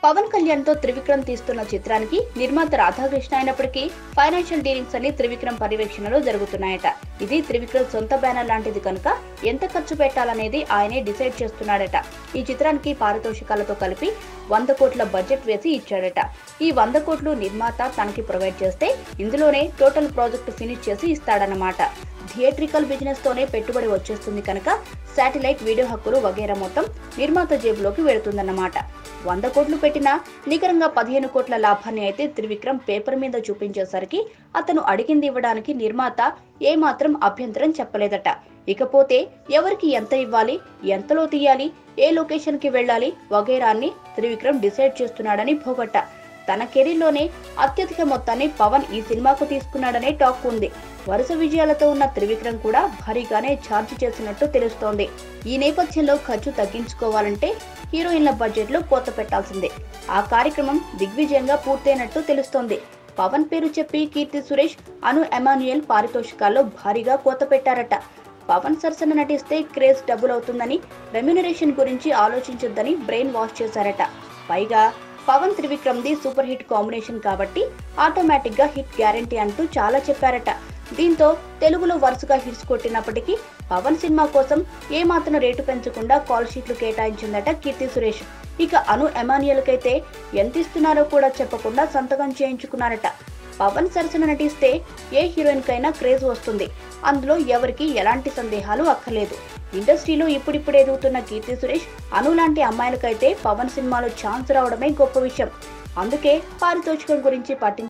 పవన్ కళ్యాణ్ తో త్రివిక్రమ్ తీస్తున్న చిత్రానికి నిర్మాత రాధాకృష్ణ అయినప్పటికీ ఫైనాన్షియల్ డీలింగ్స్ అన్ని త్రివిక్రమ్ పర్యవేక్షణలో జరుగుతున్నాయట ఇది త్రివిక్రమ్ సొంత బ్యానర్ లాంటిది కనుక ఎంత ఖర్చు పెట్టాలనేది ఆయనే డిసైడ్ చేస్తున్నాడట ఈ చిత్రానికి పారితోషికాలతో కలిపి వంద కోట్ల బడ్జెట్ వేసి ఇచ్చాడట ఈ వంద కోట్లు నిర్మాత తనకి ప్రొవైడ్ చేస్తే ఇందులోనే టోటల్ ప్రాజెక్ట్ ఫినిష్ చేసి ఇస్తాడన్నమాట థియేట్రికల్ బిజినెస్ తోనే పెట్టుబడి వచ్చేస్తుంది కనుక శాటిలైట్ వీడియో హక్కులు వగేరా మొత్తం నిర్మాత జేబులోకి వెళుతుందన్నమాట వంద కోట్లు పెట్టినా నికరంగా పదిహేను కోట్ల లాభాన్ని అయితే త్రివిక్రమ్ పేపర్ మీద చూపించేసరికి అతను అడిగింది ఇవ్వడానికి నిర్మాత ఏమాత్రం అభ్యంతరం చెప్పలేదట ఇకపోతే ఎవరికి ఎంత ఇవ్వాలి ఎంతలో తీయాలి ఏ లొకేషన్ కి వెళ్ళాలి వగైరాన్ని త్రివిక్రమ్ డిసైడ్ చేస్తున్నాడని భోగట్ట తన కెరీర్లోనే అత్యధిక మొత్తాన్ని పవన్ ఈ సినిమాకు తీసుకున్నాడనే టాక్ ఉంది వరుస విజయాలతో ఉన్న త్రివిక్రమ్ కూడా భారీగానే ఛార్జ్ చేసినట్టు తెలుస్తోంది ఈ నేపథ్యంలో ఖర్చు తగ్గించుకోవాలంటే హీరోయిన్ల బడ్జెట్ లో కోత పెట్టాల్సిందే ఆ కార్యక్రమం దిగ్విజయంగా పూర్తయినట్టు తెలుస్తోంది పవన్ పేరు చెప్పి కీర్తి సురేష్ అను ఎమాన్యుయల్ పారితోషికాల్లో భారీగా కోత పెట్టారట పవన్ సరసన నటిస్తే క్రేజ్ డబుల్ అవుతుందని రెమ్యునరేషన్ గురించి ఆలోచించొద్దని బ్రెయిన్ వాష్ చేశారట పైగా Pawan Trivikram the super hit combination కాబట్టి ఆటోమేటిక్ గా హిట్ గ్యారంటీ అంటూ చాలా చెప్పారట దీంతో తెలుగులో వరుసగా హిట్స్ కొట్టినప్పటికీ పవన్ సినిమా కోసం ఏమాత్రం రేటు పెంచకుండా కాల్ షీట్లు కేటాయించిందట కీర్తి సురేష్ ఇక అను ఎమానియల్కైతే ఎంత ఇస్తున్నారో కూడా చెప్పకుండా సంతకం చేయించుకున్నారట పవన్ సరసన నటిస్తే ఏ హీరోయిన్ కైనా క్రేజ్ వస్తుంది అందులో ఎవరికి ఎలాంటి సందేహాలు అక్కర్లేదు ఇండస్ట్రీలో ఇప్పుడిప్పుడు ఎదుగుతున్న కీర్తి సురేష్ అను లాంటి అమ్మాయిలకైతే పవన్ సినిమాలో ఛాన్స్ రావడమే గొప్ప విషయం అందుకే పారితోషికం గురించి పట్టించు